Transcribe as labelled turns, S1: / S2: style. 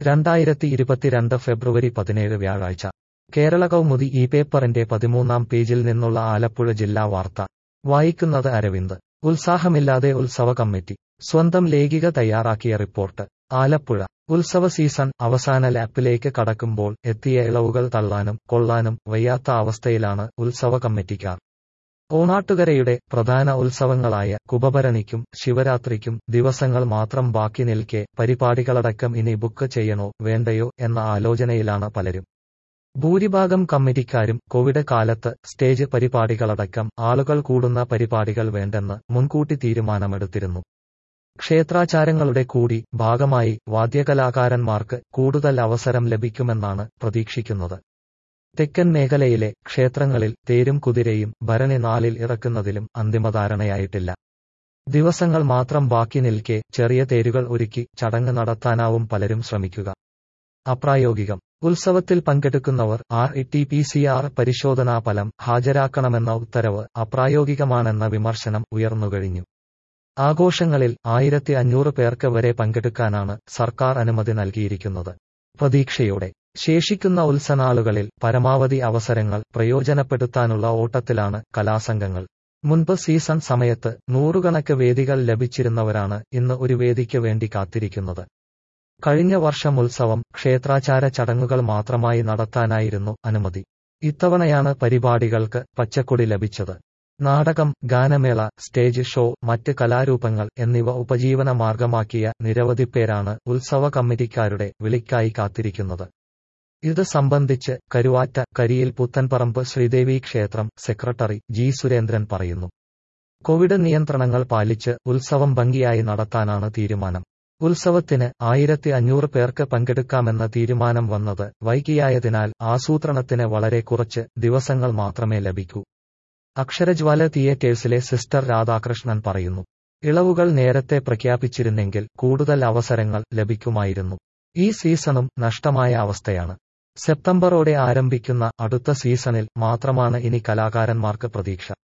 S1: രണ്ടായിരത്തി ഇരുപത്തിരണ്ട് ഫെബ്രുവരി പതിനേഴ് വ്യാഴാഴ്ച കേരള കൗമുദി ഈ പേപ്പറിന്റെ പതിമൂന്നാം പേജിൽ നിന്നുള്ള ആലപ്പുഴ ജില്ലാ വാർത്ത വായിക്കുന്നത് അരവിന്ദ് ഉത്സാഹമില്ലാതെ ഉത്സവ കമ്മിറ്റി സ്വന്തം ലേഖിക തയ്യാറാക്കിയ റിപ്പോർട്ട് ആലപ്പുഴ ഉത്സവ സീസൺ അവസാന ലാപ്പിലേക്ക് കടക്കുമ്പോൾ എത്തിയ ഇളവുകൾ തള്ളാനും കൊള്ളാനും വയ്യാത്ത അവസ്ഥയിലാണ് ഉത്സവ കമ്മിറ്റിക്കാർ ഓണാട്ടുകരയുടെ പ്രധാന ഉത്സവങ്ങളായ കുംഭഭരണിക്കും ശിവരാത്രിക്കും ദിവസങ്ങൾ മാത്രം ബാക്കി നിൽക്കെ പരിപാടികളടക്കം ഇനി ബുക്ക് ചെയ്യണോ വേണ്ടയോ എന്ന ആലോചനയിലാണ് പലരും ഭൂരിഭാഗം കമ്മിറ്റിക്കാരും കോവിഡ് കാലത്ത് സ്റ്റേജ് പരിപാടികളടക്കം ആളുകൾ കൂടുന്ന പരിപാടികൾ വേണ്ടെന്ന് മുൻകൂട്ടി തീരുമാനമെടുത്തിരുന്നു ക്ഷേത്രാചാരങ്ങളുടെ കൂടി ഭാഗമായി വാദ്യകലാകാരന്മാർക്ക് കൂടുതൽ അവസരം ലഭിക്കുമെന്നാണ് പ്രതീക്ഷിക്കുന്നത് തെക്കൻ മേഖലയിലെ ക്ഷേത്രങ്ങളിൽ തേരും കുതിരയും ഭരണി നാളിൽ ഇറക്കുന്നതിലും അന്തിമധാരണയായിട്ടില്ല ദിവസങ്ങൾ മാത്രം ബാക്കി നിൽക്കെ ചെറിയ തേരുകൾ ഒരുക്കി ചടങ്ങ് നടത്താനാവും പലരും ശ്രമിക്കുക അപ്രായോഗികം ഉത്സവത്തിൽ പങ്കെടുക്കുന്നവർ R T P C R പരിശോധനാ ഫലം ഹാജരാക്കണമെന്ന ഉത്തരവ് അപ്രായോഗികമാണെന്ന വിമർശനം ഉയർന്നുകഴിഞ്ഞു ആഘോഷങ്ങളിൽ ആയിരത്തി അഞ്ഞൂറ് പേർക്ക് വരെ പങ്കെടുക്കാനാണ് സർക്കാർ അനുമതി നൽകിയിരിക്കുന്നത് പ്രതീക്ഷയോടെ ശേഷിക്കുന്ന ഉത്സനാളുകളിൽ പരമാവധി അവസരങ്ങൾ പ്രയോജനപ്പെടുത്താനുള്ള ഓട്ടത്തിലാണ് കലാസംഘങ്ങൾ മുൻപ് സീസൺ സമയത്ത് നൂറുകണക്ക് വേദികൾ ലഭിച്ചിരുന്നവരാണ് ഇന്ന് ഒരു വേദിക്ക് വേണ്ടി കാത്തിരിക്കുന്നത് കഴിഞ്ഞ വർഷം ഉത്സവം ക്ഷേത്രാചാര ചടങ്ങുകൾ മാത്രമായി നടത്താനായിരുന്നു അനുമതി ഇത്തവണയാണ് പരിപാടികൾക്ക് പച്ചക്കൊടി ലഭിച്ചത് നാടകം ഗാനമേള സ്റ്റേജ് ഷോ മറ്റ് കലാരൂപങ്ങൾ എന്നിവ ഉപജീവന മാർഗമാക്കിയ നിരവധി പേരാണ് ഉത്സവ കമ്മിറ്റിക്കാരുടെ വിളിക്കായി കാത്തിരിക്കുന്നത് ഇത് സംബന്ധിച്ച് കരുവാറ്റ കരിയിൽ പുത്തൻപറമ്പ് ശ്രീദേവി ക്ഷേത്രം സെക്രട്ടറി ജി സുരേന്ദ്രൻ പറയുന്നു കോവിഡ് നിയന്ത്രണങ്ങൾ പാലിച്ച് ഉത്സവം ഭംഗിയായി നടത്താനാണ് തീരുമാനം ഉത്സവത്തിന് ആയിരത്തി അഞ്ഞൂറ് പേർക്ക് പങ്കെടുക്കാമെന്ന തീരുമാനം വന്നത് വൈകിയായതിനാൽ ആസൂത്രണത്തിന് വളരെ കുറച്ച് ദിവസങ്ങൾ മാത്രമേ ലഭിക്കൂ അക്ഷരജ്വാല തിയേറ്റേഴ്സിലെ സിസ്റ്റർ രാധാകൃഷ്ണൻ പറയുന്നു ഇളവുകൾ നേരത്തെ പ്രഖ്യാപിച്ചിരുന്നെങ്കിൽ കൂടുതൽ അവസരങ്ങൾ ലഭിക്കുമായിരുന്നു ഈ സീസണും നഷ്ടമായ അവസ്ഥയാണ് സെപ്റ്റംബറോടെ ആരംഭിക്കുന്ന അടുത്ത സീസണിൽ മാത്രമാണ് ഇനി കലാകാരന്മാർക്ക് പ്രതീക്ഷ